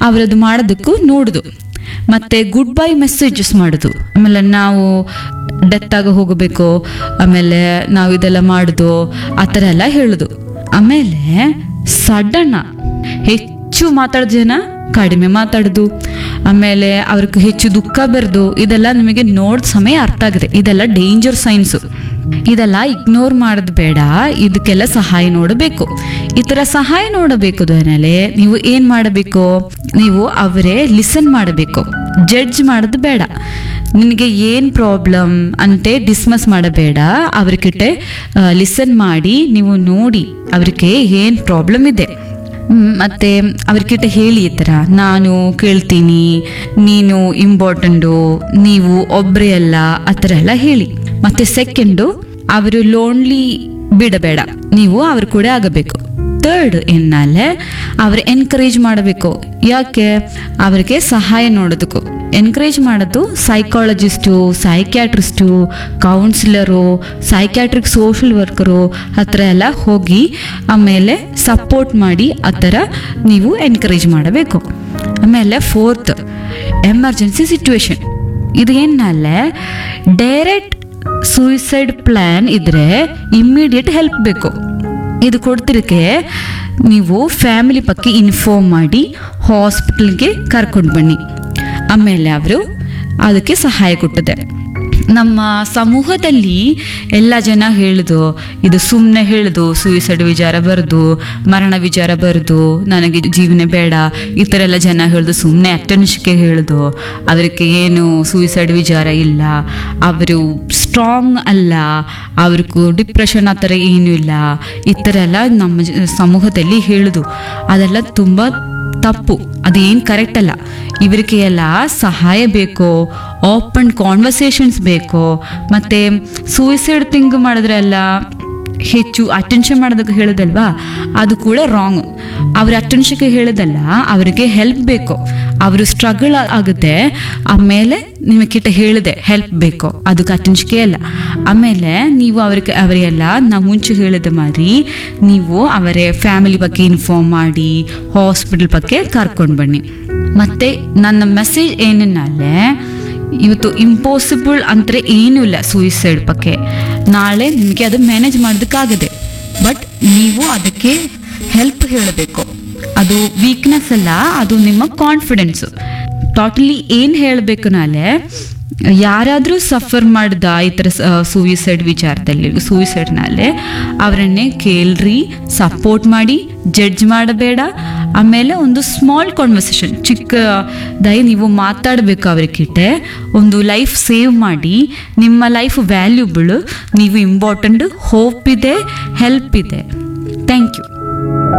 ಅವರದು ಮಾಡೋದಕ್ಕೂ ನೋಡುದು ಮತ್ತೆ ಗುಡ್ ಬೈ ಮೆಸೇಜಸ್ ಮಾಡುದು ಆಮೇಲೆ ನಾವು ಡೆತ್ ಆಗ ಹೋಗಬೇಕು ಆಮೇಲೆ ನಾವು ಇದೆಲ್ಲ ಮಾಡುದು ಆ ಥರ ಎಲ್ಲ ಹೇಳುದು ಆಮೇಲೆ ಸಡನ್ ಹೆಚ್ಚು ಮಾತಾಡೋ ಜನ ಕಡಿಮೆ ಮಾತಾಡುದು ಆಮೇಲೆ ಅವ್ರಿಗೆ ಹೆಚ್ಚು ದುಃಖ ಬರೆದು ಇದೆಲ್ಲ ನಿಮಗೆ ನೋಡ್ ಸಮಯ ಅರ್ಥ ಆಗಿದೆ ಇದೆಲ್ಲ ಡೇಂಜರ್ ಸೈನ್ಸು ಇದೆಲ್ಲ ಇಗ್ನೋರ್ ಮಾಡೋದು ಬೇಡ ಇದಕ್ಕೆಲ್ಲ ಸಹಾಯ ನೋಡಬೇಕು ಈ ಥರ ಸಹಾಯ ನೋಡಬೇಕು ಮೇಲೆ ನೀವು ಏನು ಮಾಡಬೇಕು ನೀವು ಅವರೇ ಲಿಸನ್ ಮಾಡಬೇಕು ಜಡ್ಜ್ ಮಾಡೋದು ಬೇಡ ನಿನಗೆ ಏನು ಪ್ರಾಬ್ಲಮ್ ಅಂತೆ ಡಿಸ್ಮಸ್ ಮಾಡಬೇಡ ಅವ್ರಿಗಿಟ್ಟೆ ಲಿಸನ್ ಮಾಡಿ ನೀವು ನೋಡಿ ಅವ್ರಿಗೆ ಏನು ಪ್ರಾಬ್ಲಮ್ ಇದೆ ಹ್ಮ್, ಮತ್ತೆ ಅವ್ರಿಗಿட்ட ಹೇಳಿ ಈ ಥರ ನಾನು ಕೇಳ್ತೀನಿ ನೀನು ಇಂಪಾರ್ಟೆಂಟು ನೀವು ಒಬ್ಬರೇ ಅಲ್ಲ ಆ ಥರ ಎಲ್ಲ ಹೇಳಿ ಮತ್ತೆ ಸೆಕೆಂಡು ಅವರು ಲೋನ್ಲಿ ಬಿಡಬೇಡ ನೀವು ಅವ್ರ ಕೂಡ ಆಗಬೇಕು ಥರ್ಡ್ ಎನ್ನಲೆ ಅವ್ರ ಎನ್ಕರೇಜ್ ಮಾಡಬೇಕು ಯಾಕೆ ಅವರಿಗೆ ಸಹಾಯ ನೋಡೋದಕ್ಕೂ ಎನ್ಕರೇಜ್ ಮಾಡೋದು psychologist psychiatrist counsellor psychiatric social worker ಹತ್ರ ಎಲ್ಲ ಹೋಗಿ ಆಮೇಲೆ ಸಪೋರ್ಟ್ ಮಾಡಿ ಆ ಥರ ನೀವು ಎನ್ಕರೇಜ್ ಮಾಡಬೇಕು ಆಮೇಲೆ ಫೋರ್ತ್ ಎಮರ್ಜೆನ್ಸಿ ಸಿಚುವೇಶನ್ ಇದು ಏನಲ್ಲೇ ಡೈರೆಕ್ಟ್ ಸೂಯಿಸೈಡ್ ಪ್ಲ್ಯಾನ್ ಇದ್ರೆ ಇಮ್ಮಿಡಿಯೇಟ್ ಹೆಲ್ಪ್ ಬೇಕು ಇದು ಕೊಡ್ತಿರಕ್ಕೆ ನೀವು ಫ್ಯಾಮಿಲಿ ಬಗ್ಗೆ ಇನ್ಫಾರ್ಮ್ ಮಾಡಿ ಹಾಸ್ಪಿಟಲ್ಗೆ ಕರ್ಕೊಂಡು ಬನ್ನಿ ಆಮೇಲೆ ಅವರು ಅದಕ್ಕೆ ಸಹಾಯ ಕೊಟ್ಟದೆ ನಮ್ಮ ಸಮೂಹದಲ್ಲಿ ಎಲ್ಲ ಜನ ಹೇಳುದು ಇದು ಸುಮ್ಮನೆ ಹೇಳುದು ಸೂಯಿಸೈಡ್ ವಿಚಾರ ಬರೆದು ಮರಣ ವಿಚಾರ ಬರೆದು ನನಗೆ ಜೀವನ ಬೇಡ ಈ ಥರ ಎಲ್ಲ ಜನ ಹೇಳುದು ಸುಮ್ಮನೆ ಅಟೆನ್ಷನ್ಗೆ ಹೇಳುದು ಅವರಿಗೆ ಏನು ಸೂಯಿಸೈಡ್ ವಿಚಾರ ಇಲ್ಲ ಅವರು ಸ್ಟ್ರಾಂಗ್ ಅಲ್ಲ ಅವ್ರಿಗೂ ಡಿಪ್ರೆಷನ್ ಆ ಥರ ಏನೂ ಇಲ್ಲ ಈ ಥರ ಎಲ್ಲ ನಮ್ಮ ಜ- ಸಮೂಹದಲ್ಲಿ ಹೇಳುದು ಅದೆಲ್ಲ ತುಂಬ ತಪ್ಪು ಅದೇನು ಕರೆಕ್ಟ್ ಅಲ್ಲ ಇವರಿಗೆ ಎಲ್ಲ ಸಹಾಯ ಬೇಕು ಓಪನ್ ಕಾನ್ವರ್ಸೇಷನ್ಸ್ ಬೇಕು ಮತ್ತೆ ಸೂಯಿಸೈಡ್ ಥಿಂಕ್ ಮಾಡಿದ್ರೆಲ್ಲ ಹೆಚ್ಚು ಅಟೆನ್ಷನ್ ಮಾಡೋದಕ್ಕೆ ಹೇಳೋದಲ್ವಾ ಅದು ಕೂಡ ರಾಂಗ್ ಅವ್ರ ಅಟೆನ್ಷನ್ಗೆ ಹೇಳೋದಲ್ಲ ಅವರಿಗೆ ಹೆಲ್ಪ್ ಬೇಕು ಅವರು ಸ್ಟ್ರಗಲ್ ಆಗುತ್ತೆ ಆಮೇಲೆ ನಿಮಗಿಟ್ಟ ಹೇಳಿದೆ ಹೆಲ್ಪ್ ಬೇಕು ಅದಕ್ಕೆ ಅಟೆನ್ಷನ್ಗೆ ಅಲ್ಲ ಆಮೇಲೆ ನೀವು ಅವ್ರಿಗೆ ಅವರಿಗೆಲ್ಲ ನಾ ಮುಂಚೆ ಹೇಳಿದ ಮಾರಿ ನೀವು ಅವರೇ ಫ್ಯಾಮಿಲಿ ಬಗ್ಗೆ ಇನ್ಫಾರ್ಮ್ ಮಾಡಿ ಹಾಸ್ಪಿಟಲ್ ಬಗ್ಗೆ ಕರ್ಕೊಂಡು ಬನ್ನಿ ಮತ್ತೆ ನನ್ನ ಮೆಸೇಜ್ ಏನನ್ನಲ್ಲೇ ಇವತ್ತು ಇಂಪಾಸಿಬಲ್ ಅಂದರೆ ಏನೂ ಇಲ್ಲ ಸೂಯಿಸೈಡ್ ಬಗ್ಗೆ ನಾಳೆ ನಿಮಗೆ ಅದು ಮ್ಯಾನೇಜ್ ಮಾಡೋದಕ್ಕಾಗದೆ ಬಟ್ ನೀವು ಅದಕ್ಕೆ ಹೆಲ್ಪ್ ಹೇಳಬೇಕು ಅದು ವೀಕ್ನೆಸ್ ಅಲ್ಲ ಅದು ನಿಮ್ಮ ಕಾನ್ಫಿಡೆನ್ಸು ಟೋಟಲಿ ಏನು ಹೇಳಬೇಕು ನಾಳೆ ಯಾರಾದರೂ ಸಫರ್ ಮಾಡ್ದ ಈ ಥರ ಸೂಯಿಸೈಡ್ ವಿಚಾರದಲ್ಲಿ ಸೂಯಿಸೈಡ್ನಲ್ಲೇ ಅವರನ್ನೇ ಕೇಳ್ರಿ ಸಪೋರ್ಟ್ ಮಾಡಿ ಜಡ್ಜ್ ಮಾಡಬೇಡ ಆಮೇಲೆ ಒಂದು ಸ್ಮಾಲ್ ಕಾನ್ವರ್ಸೇಷನ್ ಚಿಕ್ಕ ದಯ ನೀವು ಮಾತಾಡಬೇಕು ಅವರಿಗಿಟ್ಟೆ ಒಂದು ಲೈಫ್ ಸೇವ್ ಮಾಡಿ ನಿಮ್ಮ ಲೈಫ್ ವ್ಯಾಲ್ಯೂಬಲ್ ನೀವು ಇಂಪಾರ್ಟೆಂಟ್ ಹೋಪ್ ಇದೆ ಹೆಲ್ಪ್ ಇದೆ ಥ್ಯಾಂಕ್ ಯು